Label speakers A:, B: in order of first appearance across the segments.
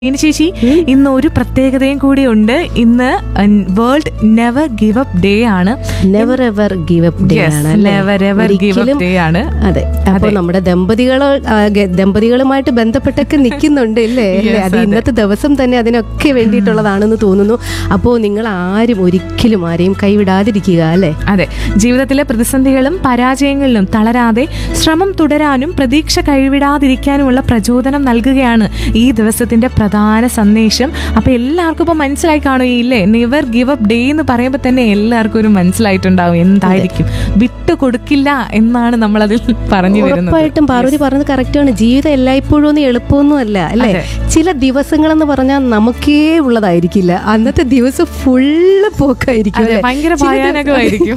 A: ഇനി ചേച്ചി ഇന്ന് ഒരു പ്രത്യേകതയും കൂടി ഉണ്ട് ഇന്ന് world never give up day ആണ്
B: never ever give up day
A: Yes,
B: ആണ് അല്ലേ?
A: never ever give up
B: ഒരിക്കലും-
A: day ആണ്.
B: അതെ അപ്പൊ നമ്മുടെ ദമ്പതികളോ ആ, ഗ- ദമ്പതികളുമായിട്ട് ബന്ധപ്പെട്ടൊക്കെ നിൽക്കുന്നുണ്ട് ഇല്ലേ അല്ലേ?
A: Yes,
B: അത്
A: അതെ.
B: ഇന്നത്തെ ദിവസം തന്നെ അതിനൊക്കെ വേണ്ടിയിട്ടുള്ളതാണെന്ന് തോന്നുന്നു അപ്പോൾ നിങ്ങൾ ആരും ഒരിക്കലും ആരെയും കൈവിടാതിരിക്കുക അല്ലേ
A: അതെ ജീവിതത്തിലെ പ്രതിസന്ധികളും പരാജയങ്ങളിലും തളരാതെ ശ്രമം തുടരാനും പ്രതീക്ഷ കൈവിടാതിരിക്കാനുമുള്ള പ്രചോദനം നൽകുകയാണ് ഈ ദിവസത്തിന്റെ പ്രധാന സന്ദേശം അപ്പൊ എല്ലാവർക്കും ഇപ്പൊ മനസ്സിലായി കാണുകയില്ലേ നെവർ ഗിവ് അപ്പ് ഡേ എന്ന് പറയുമ്പോൾ തന്നെ എല്ലാവർക്കും ഒരു മനസ്സിലായിട്ടുണ്ടാവും എന്തായിരിക്കും വിട്ടു കൊടുക്കില്ല എന്നാണ് നമ്മൾ അതിൽ പറഞ്ഞു വരുന്നത്
B: ഉറപ്പായിട്ടും പാർവതി പറഞ്ഞത് കറക്റ്റാണ് ജീവിതം എല്ലായ്പ്പോഴും ഒന്നും എളുപ്പമൊന്നും അല്ല അല്ലേ
A: അതെ.
B: ചില ദിവസങ്ങളെന്ന് പറഞ്ഞാൽ നമുക്കേ ഉള്ളതായിരിക്കില്ല അന്നത്തെ ദിവസം ഫുള്ള് പോക്കായിരിക്കും
A: അതെ
B: അല്ലേ?
A: ഭയങ്കര
B: ചില ദിവ-
A: ഭയാനകമായിരിക്കും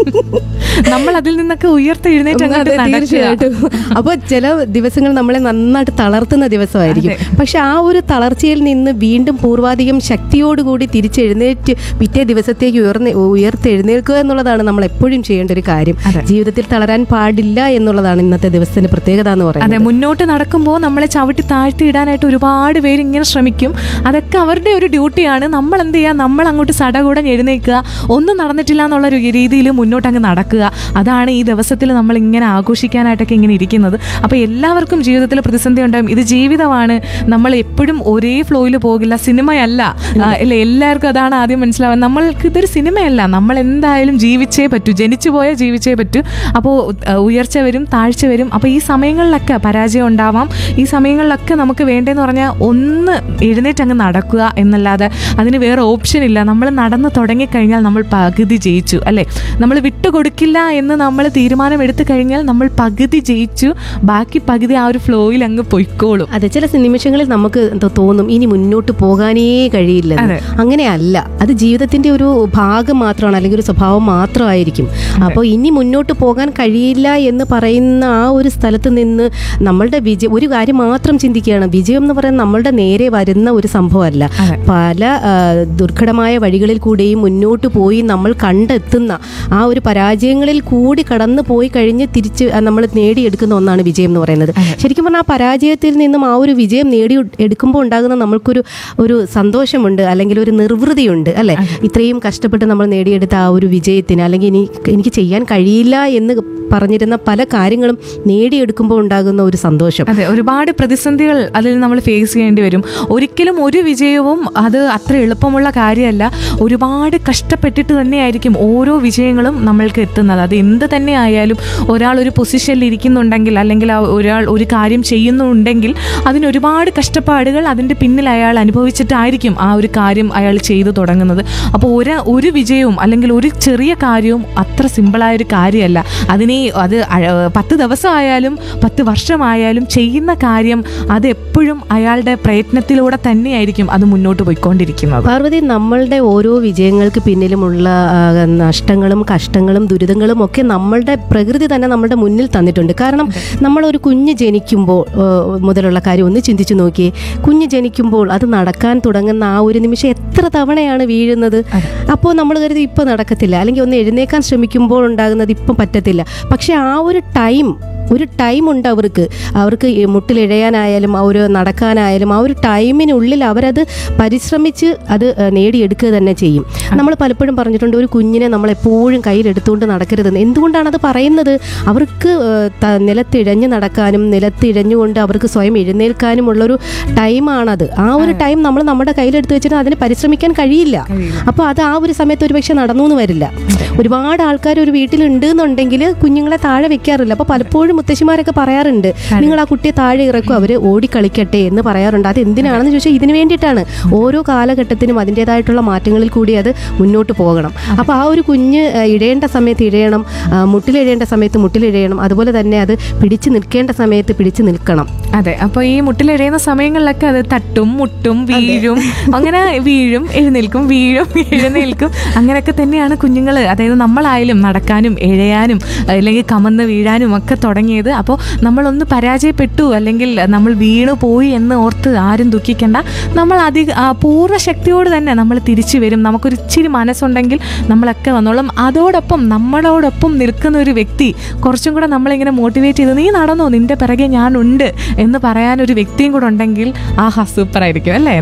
A: നമ്മൾ അതിൽ നിന്നൊക്കെ ഉയർത്തെഴുന്നേറ്റ് അങ്ങോട്ട്
B: അതെ,
A: നടക്കുക
B: തീർച്ചയായിട്ടും അപ്പൊ ചില ദിവസങ്ങൾ നമ്മളെ നന്നായിട്ട് തളർത്തുന്ന ദിവസമായിരിക്കും പക്ഷെ ആ ഒരു തളർച്ചയിൽ നിന്ന് വീണ്ടും പൂർവാധികം ശക്തിയോടുകൂടി തിരിച്ചെഴുന്നേറ്റ് പിറ്റേ ദിവസത്തേക്ക് ഉയർന്ന് ഉയർത്തെഴുന്നേൽക്കുക എന്നുള്ളതാണ് നമ്മൾ എപ്പോഴും ചെയ്യേണ്ട ഒരു കാര്യം
A: അതെ.
B: ജീവിതത്തിൽ തളരാൻ പാടില്ല എന്നുള്ളതാണ് ഇന്നത്തെ ദിവസത്തിന്റെ പ്രത്യേകത എന്ന് പറയുന്നത്
A: അതെ മുന്നോട്ട് നടക്കുമ്പോൾ നമ്മളെ ചവിട്ടി താഴ്ത്തി ഇടാനായിട്ട് ഒരുപാട് പേര് ഇങ്ങനെ ശ്രമിക്കും അതൊക്കെ അവരുടെ ഒരു ഡ്യൂട്ടിയാണ് നമ്മൾ എന്ത് ചെയ്യുക നമ്മൾ അങ്ങോട്ട് സടകൂടൻ എഴുന്നേൽക്കുക ഒന്നും നടന്നിട്ടില്ല എന്നുള്ള ഒരു രീതിയിൽ മുന്നോട്ട് അങ്ങ് നടക്കുക അതാണ് ഈ ദിവസത്തിൽ നമ്മൾ ഇങ്ങനെ ആഘോഷിക്കാനായിട്ടൊക്കെ ഇങ്ങനെ ഇരിക്കുന്നത് അപ്പോൾ എല്ലാവർക്കും ജീവിതത്തിൽ പ്രതിസന്ധി ഉണ്ടാകും ഇത് ജീവിതമാണ് നമ്മൾ എപ്പോഴും ഒരേ ഫ്ലോയിൽ പോകില്ല സിനിമയല്ല ആ, ഇല്ല എല്ലാവർക്കും അതാണ് ആദ്യം മനസ്സിലാവുക നമ്മൾക്ക് ഇതൊരു സിനിമയല്ല നമ്മൾ എന്തായാലും ജീവിച്ചേ പറ്റൂ ജനിച്ചു പോയാൽ ജീവിച്ചേ പറ്റൂ അപ്പോൾ ഉയർച്ച വരും താഴ്ച വരും അപ്പോൾ ഈ സമയങ്ങളിലൊക്കെ പരാജയം ഉണ്ടാവാം ഈ സമയങ്ങളിലൊക്കെ നമുക്ക് വേണ്ടതെന്ന് പറഞ്ഞാൽ ഒന്ന് എഴുന്നേറ്റ് അങ്ങ് നടക്കുക എന്നല്ലാതെ അതിന് വേറെ ഓപ്ഷൻ ഇല്ല നമ്മൾ നടന്ന് തുടങ്ങിക്കഴിഞ്ഞാൽ നമ്മൾ പകുതി ജയിച്ചു അല്ലേ നമ്മൾ വിട്ടുകൊടുക്കില്ല എന്ന് നമ്മൾ തീരുമാനം എടുത്തു കഴിഞ്ഞാൽ നമ്മൾ പകുതി ജയിച്ചു ബാക്കി പകുതി ആ ഒരു ഫ്ലോയിൽ അങ്ങ് പൊയ്ക്കോളും
B: അതെ ചില നിമിഷങ്ങളിൽ നമുക്ക് എന്തോ തോന്നും ഇനി മുന്നോട്ട് പോകാനേ കഴിയില്ല
A: അതെ.
B: അങ്ങനെയല്ല അത് ജീവിതത്തിന്റെ ഒരു ഭാഗം മാത്രമാണ് അല്ലെങ്കിൽ ഒരു സ്വഭാവം മാത്രമായിരിക്കും അപ്പോൾ ഇനി മുന്നോട്ട് പോകാൻ കഴിയില്ല എന്ന് പറയുന്ന ആ ഒരു സ്ഥലത്ത് നിന്ന് നമ്മളുടെ വിജയം ഒരു കാര്യം മാത്രം ചിന്തിക്കുകയാണ് വിജയം എന്ന് പറയുന്നത് നമ്മളുടെ നേരെ വരുന്ന ഒരു സംഭവമല്ല
A: അതെ.
B: പല ആ, ദുർഘടമായ വഴികളിൽ കൂടെയും മുന്നോട്ട് പോയി നമ്മൾ കണ്ടെത്തുന്ന ആ ഒരു പരാജയങ്ങളിൽ കൂടി കടന്നു പോയി കഴിഞ്ഞ് തിരിച്ച് നമ്മൾ നേടിയെടുക്കുന്ന ഒന്നാണ് വിജയം എന്ന് പറയുന്നത് ശരിക്കും പറഞ്ഞാൽ ആ പരാജയത്തിൽ നിന്നും ആ ഒരു വിജയം നേടി എടുക്കുമ്പോൾ ഉണ്ടാകുന്ന നമ്മൾക്കൊരു ഒരു സന്തോഷമുണ്ട് അല്ലെങ്കിൽ ഒരു നിർവൃതിയുണ്ട് അല്ലെ ഇത്രയും കഷ്ടപ്പെട്ട് നമ്മൾ നേടിയെടുത്ത ആ ഒരു വിജയത്തിന് അല്ലെങ്കിൽ ഇനി എനിക്ക് ചെയ്യാൻ കഴിയില്ല എന്ന് പറഞ്ഞിരുന്ന പല കാര്യങ്ങളും നേടിയെടുക്കുമ്പോൾ ഉണ്ടാകുന്ന ഒരു സന്തോഷം
A: അതെ ഒരുപാട് പ്രതിസന്ധികൾ അതിൽ നമ്മൾ ഫേസ് ചെയ്യേണ്ടി വരും ഒരിക്കലും ഒരു വിജയവും അത് അത്ര എളുപ്പമുള്ള കാര്യമല്ല ഒരുപാട് കഷ്ടപ്പെട്ടിട്ട് തന്നെയായിരിക്കും ഓരോ വിജയങ്ങളും നമ്മൾക്ക് എത്തുന്നത് അത് എന്ത് തന്നെ ആയാലും ഒരാൾ ഒരു പൊസിഷനിൽ ഇരിക്കുന്നുണ്ടെങ്കിൽ അല്ലെങ്കിൽ ആ ഒരാൾ ഒരു കാര്യം ചെയ്യുന്നുണ്ടെങ്കിൽ അതിന് ഒരുപാട് കഷ്ടപ്പാടുകൾ അതിൻ്റെ പിന്നിൽ അയാൾ അനുഭവിച്ചിട്ടായിരിക്കും ആ ഒരു കാര്യം അയാൾ ചെയ്തു തുടങ്ങുന്നത് അപ്പോൾ ഒരു ഒരു വിജയവും അല്ലെങ്കിൽ ഒരു ചെറിയ കാര്യവും അത്ര സിമ്പിളായ ഒരു കാര്യമല്ല അതിനെ അത് അഴ- പത്ത് ദിവസമായാലും പത്ത് വർഷമായാലും ചെയ്യുന്ന കാര്യം അത് എപ്പോഴും അയാളുടെ പ്രയത്നത്തിലൂടെ തന്നെയായിരിക്കും അത് മുന്നോട്ട് പോയിക്കൊണ്ടിരിക്കുന്നത്
B: പാർവതി നമ്മളുടെ ഓരോ വിജയങ്ങൾക്ക് പിന്നിലുമുള്ള ആ, നഷ്ടങ്ങളും കഷ്ടങ്ങളും ദുരിതങ്ങളും ഒക്കെ നമ്മളുടെ പ്രകൃതി തന്നെ നമ്മളുടെ മുന്നിൽ തന്നിട്ടുണ്ട് കാരണം നമ്മൾ ഒരു കുഞ്ഞ് ജനിക്കുമ്പോൾ ആ, മുതലുള്ള കാര്യം ഒന്ന് ചിന്തിച്ചു നോക്കിയേ കുഞ്ഞ് ജനിക്കുമ്പോൾ അത് നടക്കാൻ തുടങ്ങുന്ന ആ ഒരു നിമിഷം എത്ര തവണയാണ് വീഴുന്നത് അപ്പോൾ നമ്മൾ കരുതി ഇപ്പം നടക്കത്തില്ല അല്ലെങ്കിൽ ഒന്ന് എഴുന്നേക്കാൻ ശ്രമിക്കുമ്പോൾ ഉണ്ടാകുന്നത് ഇപ്പം പറ്റത്തില്ല പക്ഷെ ആ ഒരു ടൈം ഒരു ടൈം ഉണ്ട് അവർക്ക് അവർക്ക് ഈ മുട്ടിലിഴയാനായാലും ആ ഒരു നടക്കാനായാലും ആ ഒരു ടൈമിനുള്ളിൽ അവരത് പരിശ്രമിച്ച് അത് ഏഹ്, നേടിയെടുക്കുക തന്നെ ചെയ്യും നമ്മൾ പലപ്പോഴും പറഞ്ഞിട്ടുണ്ട് ഒരു കുഞ്ഞിനെ നമ്മൾ എപ്പോഴും കയ്യിലെടുത്തുകൊണ്ട് നടക്കരുതെന്ന് എന്തുകൊണ്ടാണ് അത് പറയുന്നത് അവർക്ക് ഏഹ്, ത- നിലത്തിഴഞ്ഞ് നടക്കാനും നിലത്തിഴഞ്ഞുകൊണ്ട് അവർക്ക് സ്വയം എഴുന്നേൽക്കാനുമുള്ളൊരു ടൈമാണത് ആ ഒരു ടൈം നമ്മൾ നമ്മുടെ കയ്യിലെടുത്ത് വെച്ചിട്ട് അതിന് പരിശ്രമിക്കാൻ കഴിയില്ല അപ്പോൾ അത് ആ ഒരു സമയത്ത് ഒരുപക്ഷെ നടന്നു എന്ന് വരില്ല ഒരുപാട് ആൾക്കാർ ഒരു വീട്ടിലുണ്ട് എന്നുണ്ടെങ്കിൽ കുഞ്ഞുങ്ങളെ താഴെ വെക്കാറില്ല അപ്പോൾ പലപ്പോഴും മുത്തശ്ശിമാരൊക്കെ പറയാറുണ്ട് നിങ്ങൾ ആ കുട്ടിയെ താഴെ ഇറക്കും അവർ ഓടിക്കളിക്കട്ടെ എന്ന് പറയാറുണ്ട് അത് എന്തിനാണെന്ന് ചോദിച്ചാൽ ഇതിന് വേണ്ടിയിട്ടാണ് ഓരോ കാലഘട്ടത്തിനും അതിൻ്റെതായിട്ടുള്ള മാറ്റങ്ങളിൽ കൂടി അത് മുന്നോട്ട് പോകണം അപ്പോൾ ആ ഒരു കുഞ്ഞ് ആ, ഇഴയേണ്ട സമയത്ത് ഇഴയണം ആ, മുട്ടിലിഴയേണ്ട സമയത്ത് മുട്ടിലിഴയണം അതുപോലെ തന്നെ അത് പിടിച്ചു നിൽക്കേണ്ട സമയത്ത് പിടിച്ചു നിൽക്കണം
A: അതെ അപ്പൊ ഈ മുട്ടിലെറിയുന്ന സമയങ്ങളിലൊക്കെ അത് തട്ടും മുട്ടും വീഴും അങ്ങനെ വീഴും എഴുന്നേൽക്കും വീഴും എഴുന്നേൽക്കും അങ്ങനെയൊക്കെ തന്നെയാണ് കുഞ്ഞുങ്ങൾ അതായത് നമ്മളായാലും നടക്കാനും എഴയാനും അല്ലെങ്കിൽ കമന്ന് വീഴാനും ഒക്കെ തുടങ്ങിയത് അപ്പോൾ നമ്മളൊന്ന് പരാജയപ്പെട്ടു അല്ലെങ്കിൽ നമ്മൾ വീണു പോയി എന്ന് ഓർത്ത് ആരും ദുഃഖിക്കേണ്ട നമ്മൾ അധിക ആ, പൂർണ്ണ ശക്തിയോട് തന്നെ നമ്മൾ തിരിച്ചു വരും നമുക്കൊരു ഇച്ചിരി മനസ്സുണ്ടെങ്കിൽ നമ്മളൊക്കെ വന്നോളും അതോടൊപ്പം നമ്മളോടൊപ്പം നിൽക്കുന്ന ഒരു വ്യക്തി കുറച്ചും കൂടെ നമ്മളിങ്ങനെ മോട്ടിവേറ്റ് ചെയ്ത് നീ നടന്നോ നിന്റെ പിറകെ ഞാനുണ്ട് എന്ന് പറയാൻ ഒരു വ്യക്തിയും കൂടെ ഉണ്ടെങ്കിൽ ആഹാ സൂപ്പർ ആയിരിക്കും അല്ലേ